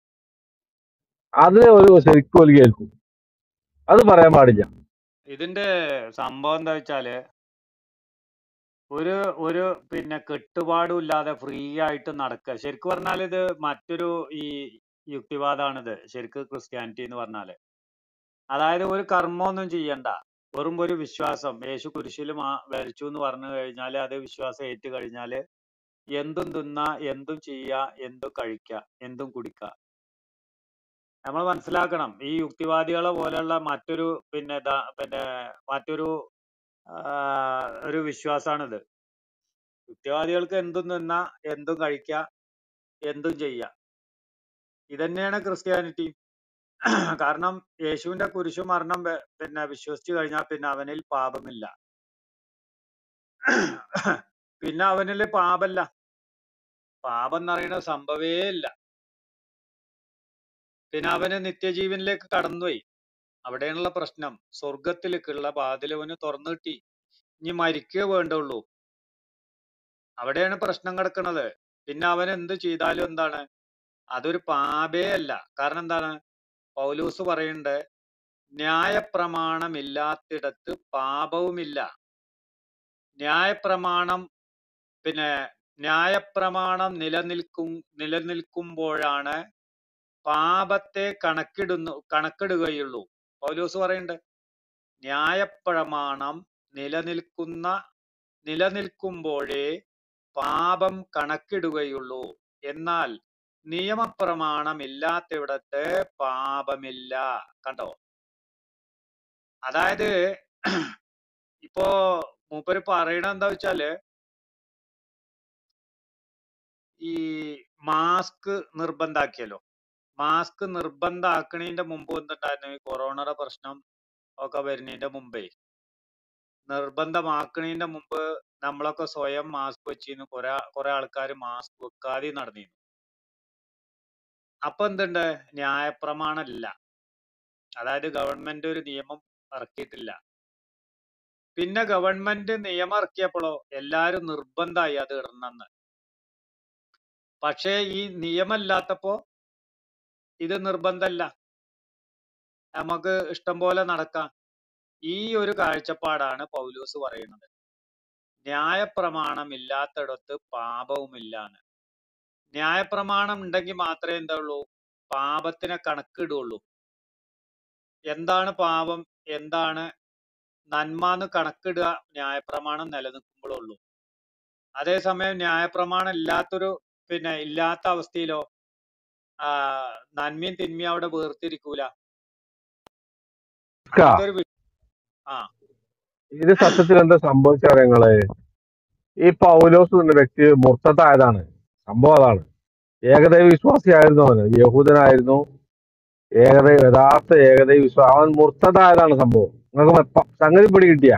അത് ഒരു ശരിക്കും ഒരു കേൾക്കും അത് പറയാൻ പാടില്ല ഇതിന്റെ സംഭവം എന്താ വെച്ചാല് ഒരു ഒരു പിന്നെ കെട്ടുപാടും ഇല്ലാതെ ഫ്രീ ആയിട്ട് നടക്കുക ശരിക്കും പറഞ്ഞാൽ ഇത് മറ്റൊരു ഈ യുക്തിവാദമാണിത് ശരിക്ക് ക്രിസ്ത്യാനിറ്റി എന്ന് പറഞ്ഞാല് അതായത് ഒരു കർമ്മമൊന്നും ചെയ്യണ്ട വെറും ഒരു വിശ്വാസം യേശു കുരിശിൽ മാ വരച്ചു എന്ന് പറഞ്ഞു കഴിഞ്ഞാൽ അത് വിശ്വാസം ഏറ്റു കഴിഞ്ഞാൽ എന്തും തിന്നാ എന്തും ചെയ്യാ എന്തും കഴിക്ക എന്തും കുടിക്ക നമ്മൾ മനസ്സിലാക്കണം ഈ യുക്തിവാദികളെ പോലെയുള്ള മറ്റൊരു പിന്നെ ദാ- പിന്നെ മറ്റൊരു ആ, ഒരു വിശ്വാസമാണിത് യുക്തിവാദികൾക്ക് എന്തും തിന്നാ എന്തും കഴിക്ക എന്തും ചെയ്യാ ഇതന്നെയാണ് ക്രിസ്ത്യാനിറ്റി കാരണം യേശുവിന്റെ കുരിശു മരണം വെ- പിന്നെ വിശ്വസിച്ചു കഴിഞ്ഞാൽ പിന്നെ അവനിൽ പാപമില്ല പിന്നെ അവനിൽ പാപല്ല പാപം എന്ന് പറയുന്ന സംഭവേ ഇല്ല പിന്നെ അവന് നിത്യജീവനിലേക്ക് കടന്നുപോയി അവിടെയാണുള്ള പ്രശ്നം സ്വർഗത്തിലേക്കുള്ള വാതിൽ അവന് തുറന്നു കിട്ടി ഇനി മരിക്കേ വേണ്ടുള്ളൂ അവിടെയാണ് പ്രശ്നം കിടക്കുന്നത് പിന്നെ അവൻ എന്ത് ചെയ്താലും എന്താണ് അതൊരു പാപേ അല്ല കാരണം എന്താണ് പൗലൂസ് പറയുന്നുണ്ട് ന്യായപ്രമാണമില്ലാത്തിടത്ത് പാപവുമില്ല ന്യായപ്രമാണം പിന്നെ ന്യായപ്രമാണം നിലനിൽക്കും നിലനിൽക്കുമ്പോഴാണ് പാപത്തെ കണക്കിടുന്നു കണക്കിടുകയുള്ളൂ പൗലൂസ് പറയുന്നുണ്ട് ന്യായപ്രമാണം നിലനിൽക്കുന്ന നിലനിൽക്കുമ്പോഴേ പാപം കണക്കിടുകയുള്ളൂ എന്നാൽ നിയമപ്രമാണം ഇല്ലാത്തിടത്ത് പാപമില്ല കണ്ടോ അതായത് ഇപ്പോ മൂപ്പര് പറയണ എന്താ വെച്ചാല് ഈ മാസ്ക് നിർബന്ധാക്കിയല്ലോ മാസ്ക് നിർബന്ധാക്കണതിന്റെ മുമ്പ് എന്തുണ്ടായിരുന്നു ഈ കൊറോണയുടെ പ്രശ്നം ഒക്കെ വരുന്നതിന്റെ മുമ്പേ നിർബന്ധമാക്കണതിന്റെ മുമ്പ് നമ്മളൊക്കെ സ്വയം മാസ്ക് വെച്ചിരുന്നു കുറെ കുറെ ആൾക്കാർ മാസ്ക് വെക്കാതെ നടന്നിരുന്നു അപ്പൊ എന്തുണ്ട് ന്യായപ്രമാണമില്ല അതായത് ഗവൺമെന്റ് ഒരു നിയമം ഇറക്കിയിട്ടില്ല പിന്നെ ഗവൺമെന്റ് നിയമം ഇറക്കിയപ്പോഴോ എല്ലാരും നിർബന്ധമായി അത് ഇടണമെന്ന് പക്ഷേ ഈ നിയമമില്ലാത്തപ്പോ ഇത് നിർബന്ധമല്ല നമുക്ക് ഇഷ്ടം പോലെ നടക്കാം ഈ ഒരു കാഴ്ചപ്പാടാണ് പൗലോസ് പറയുന്നത് ന്യായപ്രമാണം ഇല്ലാത്തിടത്ത് പാപവുമില്ല എന്ന് ന്യായപ്രമാണം ഉണ്ടെങ്കിൽ മാത്രമേ എന്താ ഉള്ളൂ പാപത്തിനെ കണക്കിടുള്ളൂ എന്താണ് പാപം എന്താണ് നന്മ എന്ന് കണക്കിടുക ന്യായപ്രമാണം നിലനിൽക്കുമ്പോഴുള്ളൂ അതേസമയം ന്യായപ്രമാണം ഇല്ലാത്തൊരു പിന്നെ ഇല്ലാത്ത അവസ്ഥയിലോ ആ നന്മയും തിന്മയും അവിടെ വേർതിരിക്കൂല ക്കാ, അതൊരു വി- ആ ഇത് സത്യത്തിൽ എന്താ സംഭവിച്ച നിങ്ങള് ഈ പൗലോസ് എന്ന വ്യക്തി മുർത്തതായതാണ് സംഭവം അതാണ് ഏകദൈവ വിശ്വാസിയായിരുന്നു അവന് യഹൂദനായിരുന്നു ഏകദൈവ യഥാർത്ഥ ഏകദൈവ വിശ്വാസം അവൻ മുർത്തതായതാണ് സംഭവം നിങ്ങൾക്ക് മ- സംഗതി പിടി കിട്ടിയ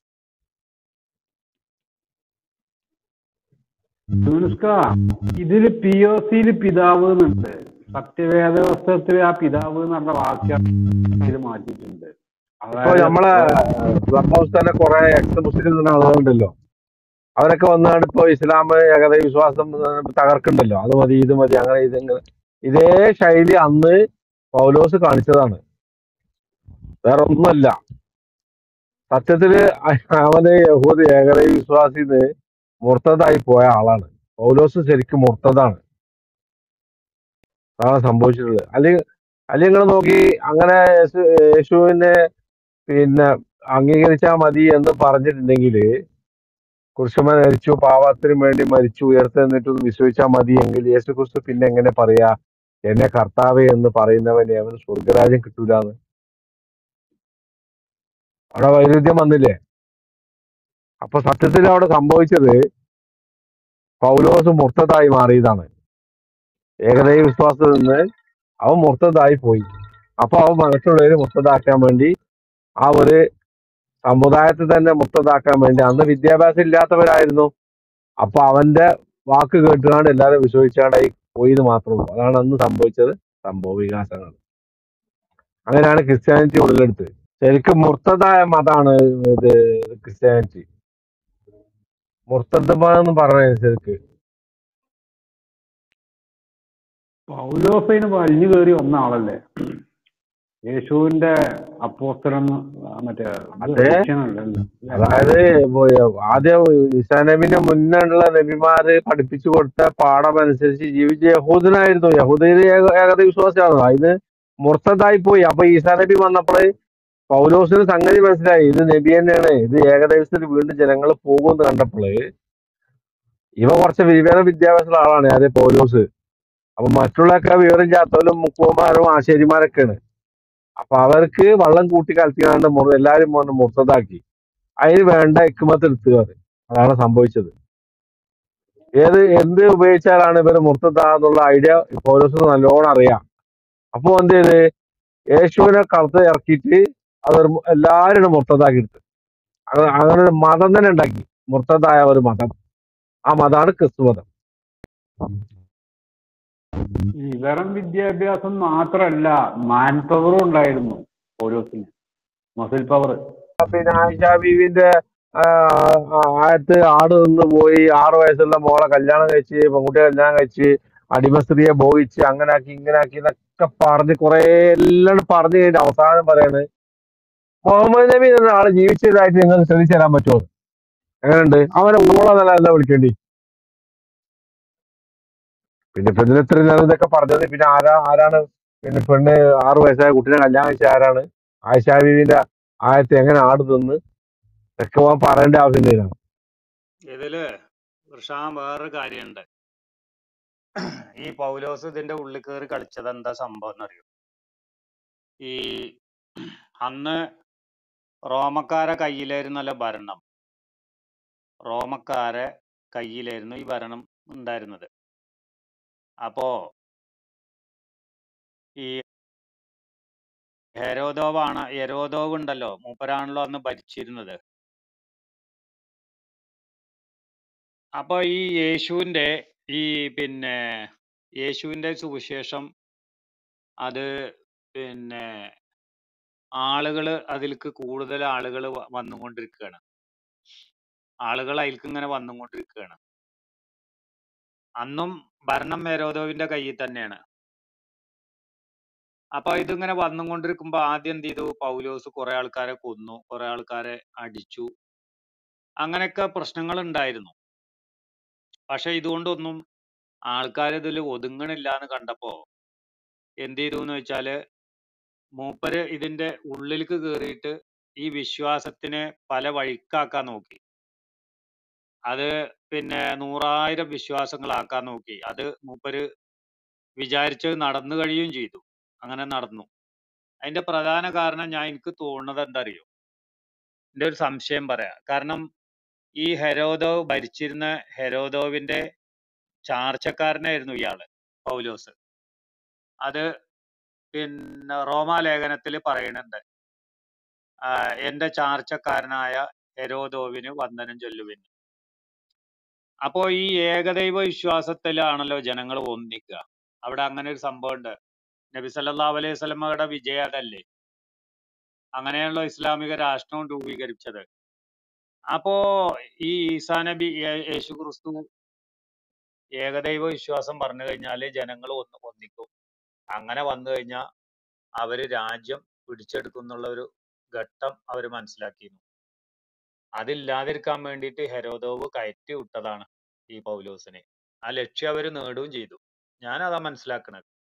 യൂനുസ്ക ഇതില് പി ഒ സിയില് പിതാവ് എന്നുണ്ട് സത്യവേദ പുസ്തകത്തില് ആ പിതാവ് എന്ന് പറഞ്ഞ വാക്യം ഇത് മാറ്റിയിട്ടുണ്ട് ഇപ്പൊ അതായത് നമ്മളെ ക്ലബ് ഹൗസ് തന്നെ കുറെ എക്സ് മുസ്ലിം ആളുകളുണ്ടല്ലോ അവരൊക്കെ വന്നാണ് ഇപ്പൊ ഇസ്ലാം ഏകദൈവ വിശ്വാസം തകർക്കുന്നുണ്ടല്ലോ അത് മതി ഇത് മതി അങ്ങനെ ഇത് ഇങ്ങനെ ഇതേ ശൈലി അന്ന് പൗലോസ് കാണിച്ചതാണ് വേറെ ഒന്നുമല്ല സത്യത്തില് അവന് യഹൂദ ഏകദൈവ വിശ്വാസിന്ന് മുർത്തതായി പോയ ആളാണ് പൗലോസ് ശരിക്കും മുർത്തതാണ് അതാണ് സംഭവിച്ചിട്ടുള്ളത് അല്ലെങ്കിൽ അല്ലെങ്കിൽ നിങ്ങൾ നോക്കി അങ്ങനെ യേശു- യേശുവിനെ പിന്നെ അംഗീകരിച്ചാൽ മതി എന്ന് പറഞ്ഞിട്ടുണ്ടെങ്കിൽ കുരിശുമ മരിച്ചു പാപത്തിനു വേണ്ടി മരിച്ചു ഉയർത്തെന്നിട്ട് വിശ്വസിച്ചാൽ മതി എങ്കിൽ യേശു ക്രിസ്തു പിന്നെ എങ്ങനെ പറയാ എന്നെ കർത്താവേ എന്ന് പറയുന്നവനെ അവന് സ്വർഗരാജ്യം കിട്ടൂലെന്ന് അവിടെ വൈരുദ്ധ്യം വന്നില്ലേ അപ്പൊ സത്യത്തിൽ അവിടെ സംഭവിച്ചത് പൗലോസ് മുർത്തതായി മാറിയതാണ് ഏകദൈവ വിശ്വാസത്തിൽ നിന്ന് അവൻ മുർത്തതായി പോയി അപ്പൊ അവൻ മറ്റുള്ളവരെ മുർത്തതാക്കാൻ വേണ്ടി ആ ഒരു സമുദായത്തെ തന്നെ മുക്തതാക്കാൻ വേണ്ടി അന്ന് വിദ്യാഭ്യാസം ഇല്ലാത്തവരായിരുന്നു അപ്പൊ അവന്റെ വാക്ക് കേട്ടുകൊണ്ട് എല്ലാവരും വിശ്വസിച്ചാണ്ടായി പോയത് മാത്രമേ ഉള്ളൂ അതാണ് അന്ന് സംഭവിച്ചത് സംഭവ വികാസങ്ങൾ അങ്ങനെയാണ് ക്രിസ്ത്യാനിറ്റി ഉടലെടുത്തത് ശരിക്കും മുർത്തതായ മതമാണ് ഇത് ക്രിസ്ത്യാനിറ്റി മുർത്തദ്മാന്ന് പറഞ്ഞ ശരിക്ക് പൗലോസൈന് വലിഞ്ഞു കയറി വന്ന ആളല്ലേ യേശുവിന്റെ അപ്പോസ്തലം മറ്റേ അതെ. ശിഷ്യനല്ലല്ലോ അതായത് ഇപ്പൊ ആദ്യം ഈസാ നബിന്റെ മുന്നുള്ള നബിമാര് പഠിപ്പിച്ചു കൊടുത്ത പാഠം അനുസരിച്ച് ജീവിച്ച യഹൂദനായിരുന്നു യഹൂദയില് ഏക- ഏകദൈവ വിശ്വാസമാണ് അതിന് മുർത്തതായി പോയി അപ്പൊ ഈസാ നബി വന്നപ്പോൾ പൗലോസിന് സംഗതി മനസ്സിലായി ഇത് നബി തന്നെയാണ് ഇത് ഏകദൈവത്തിൽ വീണ്ടും ജനങ്ങൾ പോകുമെന്ന് കണ്ടപ്പോൾ ഇവ കുറച്ച് വിവര വിദ്യാഭ്യാസമുള്ള ആളാണ് അതെ പൗലോസ് അപ്പൊ മറ്റുള്ളൊക്കെ വിവരം ചാത്തവരും മുക്കുവന്മാരും ആശാരിമാരൊക്കെയാണ് അപ്പൊ അവർക്ക് വള്ളം കൂട്ടി കലത്തിക്കാണ്ട് മുറി എല്ലാരും വന്ന് മുർത്തതാക്കി അതിന് വേണ്ട എക്കുമത്ത് എടുത്തുക അതാണ് സംഭവിച്ചത് ഏത് എന്ത് ഉപയോഗിച്ചാലാണ് ഇവര് മുർത്തതാന്നുള്ള ഐഡിയ പൗലോസിന് നല്ലോണം അറിയാം അപ്പൊ എന്ത് ചെയ്ത് യേശുവിനെ കളത്ത് ഇറക്കിയിട്ട് അത് എല്ലാവരും മുർത്തതാക്കി എടുത്ത് അങ്ങ- അങ്ങനെ ഒരു മതം തന്നെ ഉണ്ടാക്കി മുർത്തതായ ഒരു മതം ആ മതമാണ് ക്രിസ്തു മതം വിവരം വിദ്യാഭ്യാസം മാത്രമല്ല മാൻ പവറും ഉണ്ടായിരുന്നു പൗലോസിന് മസിൽ പവർ പിന്നെ ആയിഷ ബീവിന്റെ ആ, ആ, ആയത്ത് ആട് നിന്ന് പോയി ആറ് വയസ്സുള്ള മോളെ കല്യാണം കഴിച്ച് പെൺകുട്ടിയെ കല്യാണം കഴിച്ച് അടിമ സ്ത്രീയെ ഭോഗിച്ച് അങ്ങനെ ആക്കി ഇങ്ങനെ ആക്കി എന്നൊക്കെ പറഞ്ഞ് കുറെ എല്ലാം പറഞ്ഞു കഴിഞ്ഞ അവസാനം പറയാണ് മുഹമ്മദ് നബി എന്ന ആള് ജീവിച്ചതായിട്ട് നിങ്ങൾക്ക് ശ്രദ്ധിച്ചു തരാൻ പറ്റുമോ എങ്ങനെയുണ്ട് അവനെ ഊള നില എന്താ വിളിക്കേണ്ടി പിന്നെ ഇപ്പൊ ഇതിന് ഇത്ര നേരം ഇതൊക്കെ പറഞ്ഞത് പിന്നെ ആരാ ആരാണ് പിന്നെ പെണ്ണ് ആറ് വയസ്സായ കുട്ടീനെ കല്യാണം കഴിച്ച ആരാണ് ആയിഷാ ബീവിന്റെ ആയത്ത് എങ്ങനെ ആട് തിന്ന് ഇതൊക്കെ പോകാൻ പറയേണ്ട ആവശ്യം എന്തിനാ ഇതില് കൃഷാൻ വേറൊരു കാര്യമുണ്ട് ഈ പൗലോസ് ഇതിന്റെ ഉള്ളിൽ കയറി കളിച്ചത് എന്താ സംഭവം എന്നറിയോ ഈ അന്ന് റോമക്കാരെ കയ്യിലായിരുന്നല്ലോ ഭരണം റോമക്കാരെ കയ്യിലായിരുന്നു ഈ ഭരണം ഉണ്ടായിരുന്നത് അപ്പോ ഈ ഹെരോദോവാണ് ഹെരോദോവ് ഉണ്ടല്ലോ മൂപ്പരാണല്ലോ അന്ന് ഭരിച്ചിരുന്നത് അപ്പൊ ഈ യേശുവിന്റെ ഈ പിന്നെ യേശുവിന്റെ സുവിശേഷം അത് പിന്നെ ആളുകള് അതിലേക്ക് കൂടുതൽ ആളുകൾ വന്നുകൊണ്ടിരിക്കുകയാണ് ആളുകൾ അതിലേക്ക് ഇങ്ങനെ വന്നുകൊണ്ടിരിക്കുകയാണ് അന്നും ഭരണം മേരോദോവിന്റെ കയ്യിൽ തന്നെയാണ് അപ്പൊ ഇതിങ്ങനെ വന്നുകൊണ്ടിരിക്കുമ്പോ ആദ്യം എന്ത് ചെയ്തു പൗലോസ് കുറെ ആൾക്കാരെ കൊന്നു കുറെ ആൾക്കാരെ അടിച്ചു അങ്ങനെയൊക്കെ പ്രശ്നങ്ങൾ ഉണ്ടായിരുന്നു പക്ഷെ ഇതുകൊണ്ടൊന്നും ആൾക്കാർ ഇതിൽ ഒതുങ്ങണില്ല എന്ന് കണ്ടപ്പോ എന്ത് ചെയ്തു എന്ന് വെച്ചാല് മൂപ്പര് ഇതിന്റെ ഉള്ളിലേക്ക് കയറിയിട്ട് ഈ വിശ്വാസത്തിനെ പല വഴിക്കാക്കാൻ നോക്കി അത് പിന്നെ നൂറായിരം വിശ്വാസങ്ങളാക്കാൻ നോക്കി അത് മൂപ്പര് വിചാരിച്ചത് നടന്നു കഴിയുകയും ചെയ്തു അങ്ങനെ നടന്നു അതിന്റെ പ്രധാന കാരണം ഞാൻ എനിക്ക് തോന്നുന്നത് എന്താ അറിയോ എന്റെ ഒരു സംശയം പറയാം കാരണം ഈ ഹെരോദോവ് ഭരിച്ചിരുന്ന ഹെരോദോവിന്റെ ചാർച്ചക്കാരനായിരുന്നു ഇയാള് പൗലോസ് അത് പിന്നെ റോമാലേഖനത്തിൽ പറയുന്നുണ്ട് ആ, എന്റെ ചാർച്ചക്കാരനായ ഹെരോദോവിന് വന്ദനം ചൊല്ലുവിൻ അപ്പോ ഈ ഏകദൈവ വിശ്വാസത്തിലാണല്ലോ ജനങ്ങൾ ഒന്നിക്കുക അവിടെ അങ്ങനെ ഒരു സംഭവം ഉണ്ട് നബി സല്ലല്ലാഹു അലൈഹി സ്വലമയുടെ വിജയം അതല്ലേ അങ്ങനെയാണല്ലോ ഇസ്ലാമിക രാഷ്ട്രം രൂപീകരിച്ചത് അപ്പോ ഈ ഈസാ നബി യേ- യേശു ക്രിസ്തു ഏകദൈവ വിശ്വാസം പറഞ്ഞു കഴിഞ്ഞാല് ജനങ്ങൾ ഒന്ന് ഒന്നിക്കും അങ്ങനെ വന്നു കഴിഞ്ഞാൽ അവര് രാജ്യം പിടിച്ചെടുക്കും എന്നുള്ള ഒരു ഘട്ടം അവർ മനസ്സിലാക്കിയിരുന്നു അതില്ലാതിരിക്കാൻ വേണ്ടിയിട്ട് ഹെരോദോവ് കയറ്റി വിട്ടതാണ് ഈ പൗലോസിനെ ആ ലക്ഷ്യം അവർ നേടുകയും ചെയ്തു ഞാൻ അതാ മനസ്സിലാക്കണത്